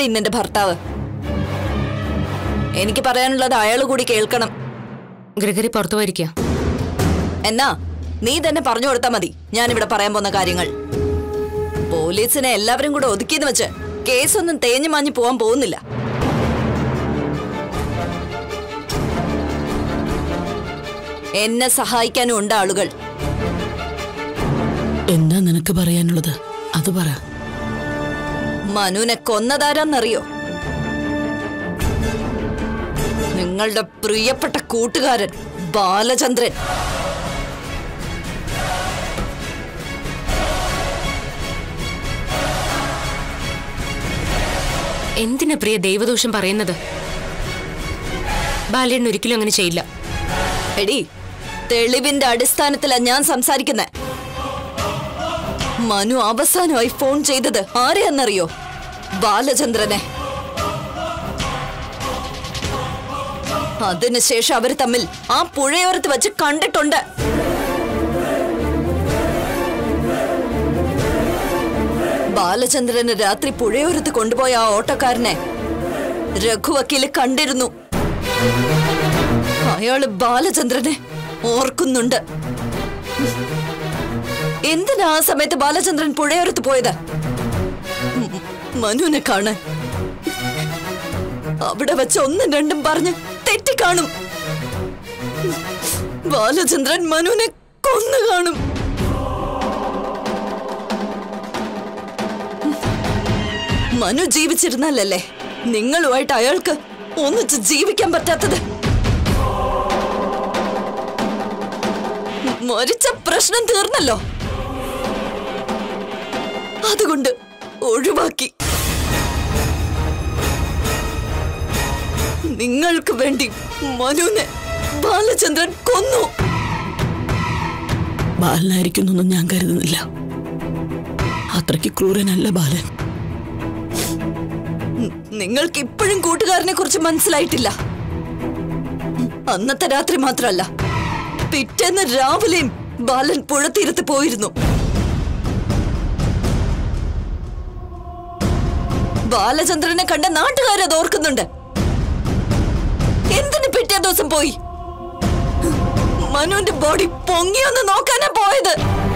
അയാളാണ് ഇന്നെന്റെ ഭർത്താവ് എനിക്ക് പറയാനുള്ളത് അയാൾ കൂടി കേൾക്കണം ഗ്രിഗറി പുറത്തു പോയിരിക്കുക എന്നാ നീ തന്നെ പറഞ്ഞു കൊടുത്താ മതി ഞാനിവിടെ പറയാൻ പോകുന്ന കാര്യങ്ങൾ പോലീസിനെ എല്ലാവരും കൂടെ ഒതുക്കിയെന്ന് വെച്ച് കേസൊന്നും തേഞ്ഞു മാഞ്ഞു പോവാൻ പോകുന്നില്ല എന്നെ സഹായിക്കാനും ഉണ്ട് ആളുകൾ എന്താ നിനക്ക് പറയാനുള്ളത് അത് പറ മനുവിനെ കൊന്നതാരാന്നറിയോ നിങ്ങളുടെ പ്രിയപ്പെട്ട കൂട്ടുകാരൻ ബാലചന്ദ്രൻ എന്തിനാ പ്രിയ ദൈവദോഷം പറയുന്നത് ബാലേട്ടൻ ഒരിക്കലും അങ്ങനെ ചെയ്യില്ല എടി തെളിവിന്റെ അടിസ്ഥാനത്തിലാ ഞാൻ സംസാരിക്കുന്നെ മനു അവസാനമായി ഫോൺ ചെയ്തത് ആരെയെന്നറിയോ ബാലചന്ദ്രനെ അതിനുശേഷം അവര് തമ്മിൽ ആ പുഴയോരത്ത് വെച്ച് കണ്ടിട്ടുണ്ട് ബാലചന്ദ്രന് രാത്രി പുഴയോരത്ത് കൊണ്ടുപോയ ആ ഓട്ടോക്കാരനെ രഘുവക്കീല് കണ്ടിരുന്നു അയാള് ബാലചന്ദ്രനെ ഓർക്കുന്നുണ്ട് എന്തിനാ ആ സമയത്ത് ബാലചന്ദ്രൻ പുഴയോരത്ത് പോയത് ഉം, മനുവിനെ കാണാൻ അവിടെ വെച്ച് ഒന്നും രണ്ടും പറഞ്ഞ് തെറ്റിക്കാണും ബാലചന്ദ്രൻ മനുവിനെ കൊന്നു കാണും മനു ജീവിച്ചിരുന്നല്ലേ നിങ്ങളുമായിട്ട് അയാൾക്ക് ഒന്നിച്ച് ജീവിക്കാൻ പറ്റാത്തത് മരിച്ച പ്രശ്നം തീർന്നല്ലോ അതുകൊണ്ട് ഒഴിവാക്കി നിങ്ങൾക്ക് വേണ്ടി മനുവിനെ ബാലചന്ദ്രൻ കൊന്നു ബാലനായിരിക്കുന്നൊന്നും ഞാൻ കരുതുന്നില്ല അത്രയ്ക്ക് ക്രൂരനല്ല ബാലൻ നിങ്ങൾക്ക് ഇപ്പോഴും കൂട്ടുകാരനെ കുറിച്ച് മനസ്സിലായിട്ടില്ല അന്നത്തെ രാത്രി മാത്രമല്ല പിറ്റേന്ന് രാവിലെയും ബാലൻ പുഴത്തീരത്ത് പോയിരുന്നു ബാലചന്ദ്രനെ കണ്ട നാട്ടുകാരത് ഓർക്കുന്നുണ്ട് എന്തിന് പിറ്റേ ദിവസം പോയി മനുവിന്റെ ബോഡി പൊങ്ങിയൊന്ന് നോക്കാനാ പോയത്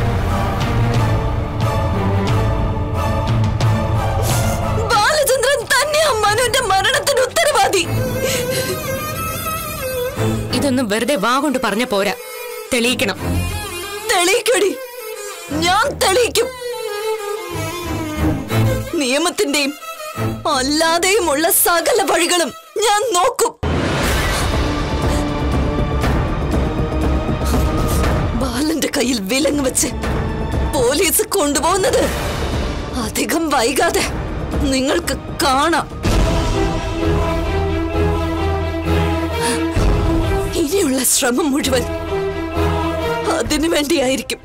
ബാലചന്ദ്രൻ തന്നെയാ മനുവിന്റെ മരണത്തിന് ഉത്തരവാദി ഇതൊന്നും വെറുതെ വാ കൊണ്ട് പറഞ്ഞ പോരാ തെളിയിക്കണം തെളിയിക്കടി ഞാൻ തെളിയിക്കും നിയമത്തിന്റെയും അല്ലാതെയുമുള്ള സകല വഴികളും ഞാൻ നോക്കും ബാലന്റെ കയ്യിൽ വിലങ്ങ് വെച്ച് പോലീസ് കൊണ്ടുപോകുന്നത് അധികം വൈകാതെ നിങ്ങൾക്ക് കാണാം ഇനിയുള്ള ശ്രമം മുഴുവൻ അതിനു വേണ്ടിയായിരിക്കും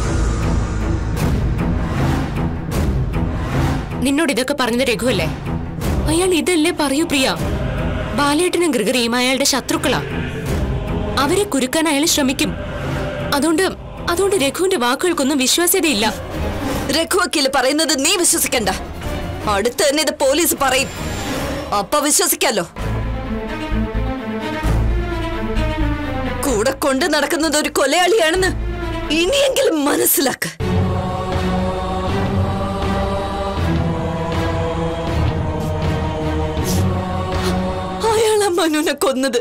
നിന്നോട് ഇതൊക്കെ പറഞ്ഞത് രഘുവല്ലേ അയാൾ ഇതല്ലേ പറയൂ പ്രിയ ബാലേട്ടനും ഗ്രിഗറിയും അയാളുടെ ശത്രുക്കളാ അവരെ കുരുക്കാൻ അയാൾ ശ്രമിക്കും അതുകൊണ്ട് അതുകൊണ്ട് രഘുവിന്റെ വാക്കുകൾക്കൊന്നും വിശ്വാസ്യതയില്ല രഘുവക്കീല് പറയുന്നത് നീ വിശ്വസിക്കണ്ട അടുത്ത് തന്നെ ഇത് പോലീസ് പറയും അപ്പൊ വിശ്വസിക്കാലോ കൂടെ കൊണ്ട് നടക്കുന്നത് ഒരു കൊലയാളിയാണെന്ന് ഇനിയെങ്കിലും മനസ്സിലാക്ക് അയാളാ മനുവിനെ കൊന്നത്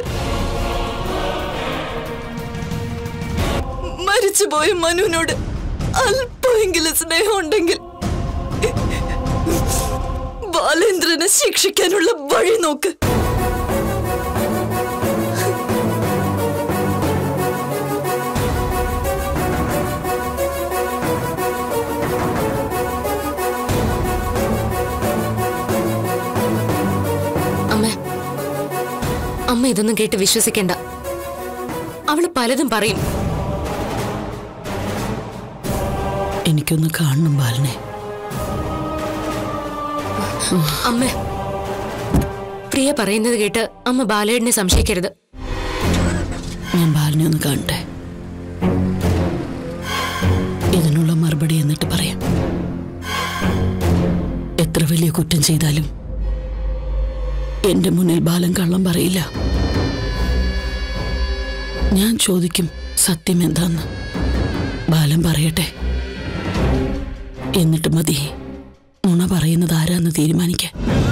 മരിച്ചുപോയ മനുവിനോട് അല്പമെങ്കിലും സ്നേഹം ഉണ്ടെങ്കിൽ ബാലേന്ദ്രനെ ശിക്ഷിക്കാനുള്ള വഴി നോക്ക് അമ്മ അമ്മ ഇതൊന്നും കേട്ട് വിശ്വസിക്കണ്ട അവള് പലതും പറയും എനിക്കൊന്ന് കാണണം ബാലനെ അമ്മ പ്രിയ പറയുന്നത് കേട്ട് അമ്മ ബാലേട്ടനെ സംശയിക്കരുത് ഞാൻ ബാലനെ ഒന്ന് കാണട്ടെ ഇതിനുള്ള മറുപടി എന്നിട്ട് പറയാം എത്ര വലിയ കുറ്റം ചെയ്താലും എന്റെ മുന്നിൽ ബാലൻ കള്ളം പറയില്ല ഞാൻ ചോദിക്കും സത്യം എന്താന്ന് ബാലൻ പറയട്ടെ എന്നിട്ട് മതി നുണ പറയുന്നത് ആരാന്ന് തീരുമാനിക്കാൻ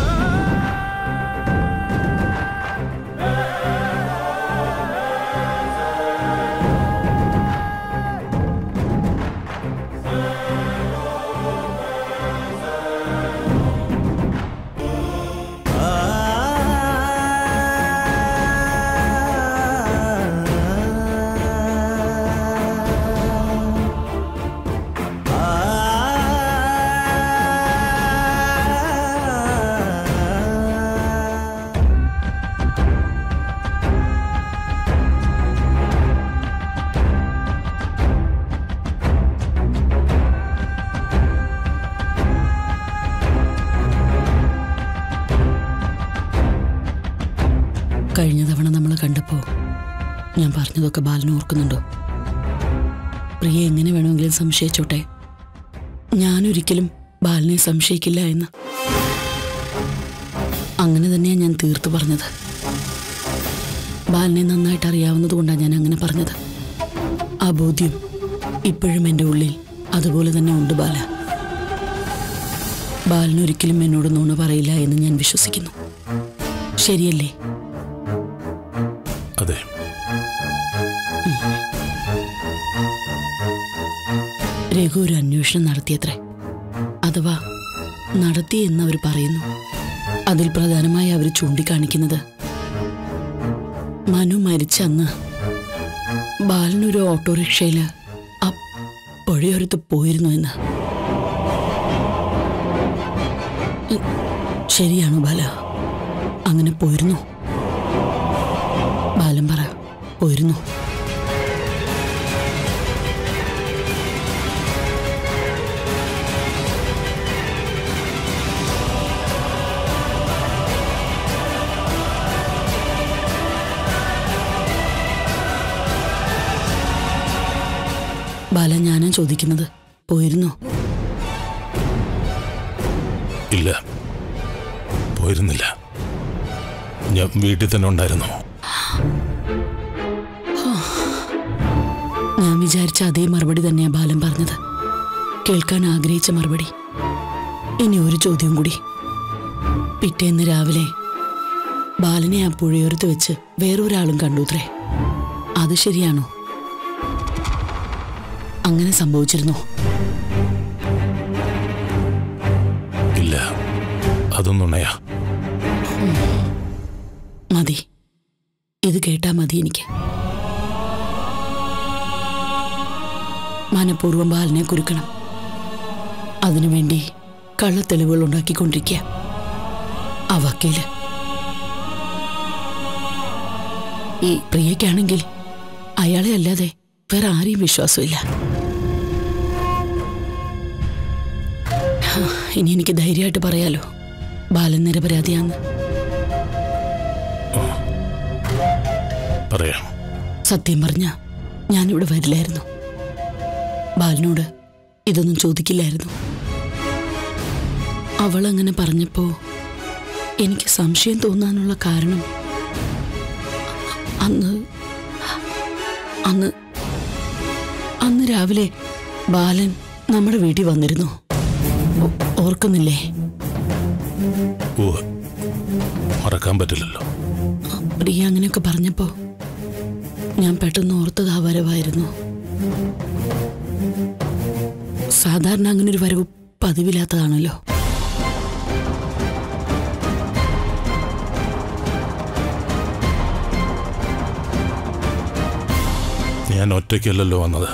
കഴിഞ്ഞ തവണ നമ്മൾ കണ്ടപ്പോൾ ഞാൻ പറഞ്ഞതൊക്കെ ബാലൻ ഓർക്കുന്നുണ്ടോ പ്രിയ എങ്ങനെ വേണമെങ്കിലും സംശയിച്ചോട്ടെ ഞാനൊരിക്കലും ബാലനെ സംശയിക്കില്ല എന്ന് അങ്ങനെ തന്നെയാണ് ഞാൻ തീർത്തു പറഞ്ഞത് ബാലനെ നന്നായിട്ട് അറിയാവുന്നത് കൊണ്ടാണ് ഞാൻ അങ്ങനെ പറഞ്ഞത് ആ ബോധ്യം ഇപ്പോഴും എൻ്റെ ഉള്ളിൽ അതുപോലെ തന്നെ ഉണ്ട് ബാല ബാലനൊരിക്കലും എന്നോട് നുണ പറയില്ല എന്ന് ഞാൻ വിശ്വസിക്കുന്നു ശരിയല്ലേ അതെ രഘു ഒരു അന്വേഷണം നടത്തിയത്രേ അഥവാ നടത്തി എന്ന് അവർ പറയുന്നു അതിൽ പ്രധാനമായി അവർ ചൂണ്ടിക്കാണിക്കുന്നത് മനു മരിച്ച അന്ന് ബാലനൊരു ഓട്ടോറിക്ഷയിൽ ആ പുഴയോരത്ത് പോയിരുന്നു എന്ന് ഉം, ശരിയാണോ ബാല അങ്ങനെ പോയിരുന്നു ബാലൻ പറ പോയിരുന്നു ബാല ഞാനാ ചോദിക്കുന്നത് പോയിരുന്നോ ഇല്ല പോയിരുന്നില്ല ഞാൻ വീട്ടിൽ തന്നെ ഉണ്ടായിരുന്നു ഞാൻ വിചാരിച്ച അതേ മറുപടി തന്നെയാ ബാലൻ പറഞ്ഞത് കേൾക്കാൻ ആഗ്രഹിച്ച മറുപടി ഇനി ഒരു ചോദ്യം കൂടി പിറ്റേന്ന് രാവിലെ ബാലനെ ആ പുഴയോരത്ത് വെച്ച് വേറൊരാളും കണ്ടുത്രേ അത് ശരിയാണോ അങ്ങനെ സംഭവിച്ചിരുന്നോ ഇല്ല അതൊന്നുണയാ മതി ഇത് കേട്ടാ മതി എനിക്ക് മനഃപൂർവ്വം ബാലനെ കുരുക്കണം അതിനുവേണ്ടി കള്ളത്തെളിവുകൾ ഉണ്ടാക്കിക്കൊണ്ടിരിക്കുക ആ വക്കീല് ഈ പ്രിയയ്ക്കാണെങ്കിൽ അയാളെ അല്ലാതെ വേറെ ആരെയും വിശ്വാസമില്ല ഹാ, ഇനി എനിക്ക് ധൈര്യമായിട്ട് പറയാലോ ബാലൻ നിരപരാധിയാന്ന് പറയാം സത്യം പറഞ്ഞ ഞാനിവിടെ വരില്ലായിരുന്നു ബാലനോട് ഇതൊന്നും ചോദിക്കില്ലായിരുന്നു അവൾ അങ്ങനെ പറഞ്ഞപ്പോ എനിക്ക് സംശയം തോന്നാനുള്ള കാരണം അന്ന് അന്ന് അന്ന് രാവിലെ ബാലൻ നമ്മുടെ വീട്ടിൽ വന്നിരുന്നു ഓ- ഓർക്കുന്നില്ലേ ഓ മറക്കാൻ പറ്റില്ലല്ലോ പ്രിയ അങ്ങനെയൊക്കെ പറഞ്ഞപ്പോ ഞാൻ പെട്ടെന്ന് ഓർത്തത് ആ വരവായിരുന്നു സാധാരണ അങ്ങനെ ഒരു വരവ് പതിവില്ലാത്തതാണല്ലോ ഞാൻ ഒറ്റയ്ക്കല്ലല്ലോ വന്നത്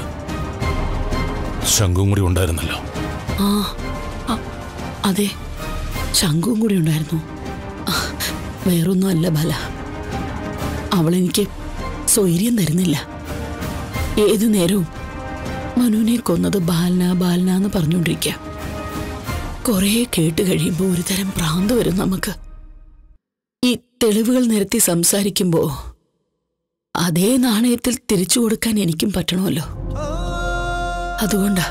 ശംഖും കൂടി ഉണ്ടായിരുന്നല്ലോ ആ ആ, അതെ ശംഖുവും കൂടി ഉണ്ടായിരുന്നു ആ, വേറൊന്നും അല്ല ബല അവളെനിക്ക് സ്വൈര്യം തരുന്നില്ല ഏതു നേരവും മനുവിനെ കൊന്നത് ബാലന ബാലന എന്ന് പറഞ്ഞുകൊണ്ടിരിക്കുക കുറേ കേട്ട് കഴിയുമ്പോൾ ഒരുതരം ഭ്രാന്ത് വരും നമുക്ക് ഈ തെളിവുകൾ നിരത്തി സംസാരിക്കുമ്പോൾ അതേ നാണയത്തിൽ തിരിച്ചു കൊടുക്കാൻ എനിക്കും പറ്റണമല്ലോ അതുകൊണ്ടാ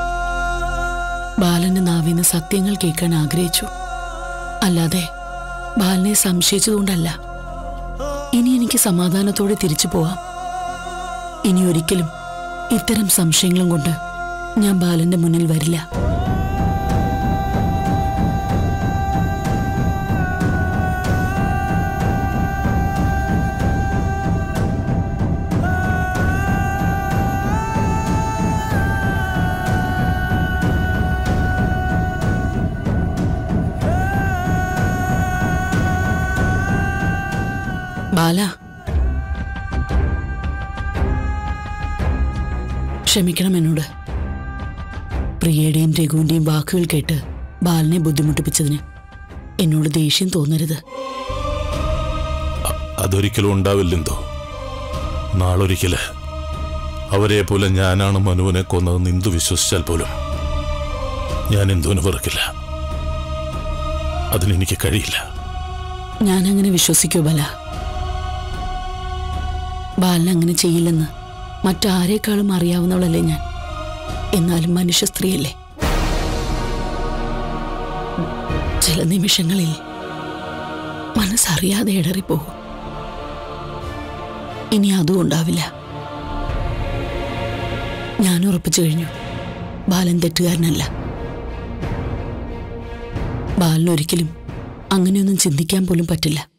ബാലന്റെ നാവിന്ന് സത്യങ്ങൾ കേൾക്കാൻ ആഗ്രഹിച്ചു അല്ലാതെ ബാലനെ സംശയിച്ചതുകൊണ്ടല്ല ഇനി എനിക്ക് സമാധാനത്തോടെ തിരിച്ചു പോവാം ഇനി ഒരിക്കലും ഇത്തരം സംശയങ്ങളും കൊണ്ട് ഞാൻ ബാലന്റെ മുന്നിൽ വരില്ല ബാല ക്ഷമിക്കണം എന്നോട് പ്രിയയുടെയും രഘുവിന്റെയും വാക്കുകൾ കേട്ട് ബാലനെ ബുദ്ധിമുട്ടിപ്പിച്ചതിന് എന്നോട് ദേഷ്യം തോന്നരുത് അ- അതൊരിക്കലും ഉണ്ടാവില്ലെന്തോ നാളൊരിക്കല് അവരെ പോലെ ഞാനാണ് മനുവിനെ കൊന്നതെന്ന് ഇന്ദു വിശ്വസിച്ചാൽ പോലും ഞാൻ ഇന്ദുവിനെ വെറുക്കില്ല അതിനെനിക്ക് കഴിയില്ല ഞാൻ അങ്ങനെ വിശ്വസിക്കൂ ബല ബാലൻ അങ്ങനെ ചെയ്യില്ലെന്ന് മറ്റാരേക്കാളും അറിയാവുന്നവളല്ലേ ഞാൻ എന്നാലും മനുഷ്യ സ്ത്രീയല്ലേ ചില നിമിഷങ്ങളിൽ മനസ്സറിയാതെ ഇടറിപ്പോകും ഇനി അതും ഉണ്ടാവില്ല ഞാൻ ഉറപ്പിച്ചു കഴിഞ്ഞു ബാലൻ തെറ്റുകാരനല്ല ബാലനൊരിക്കലും അങ്ങനെയൊന്നും ചിന്തിക്കാൻ പോലും പറ്റില്ല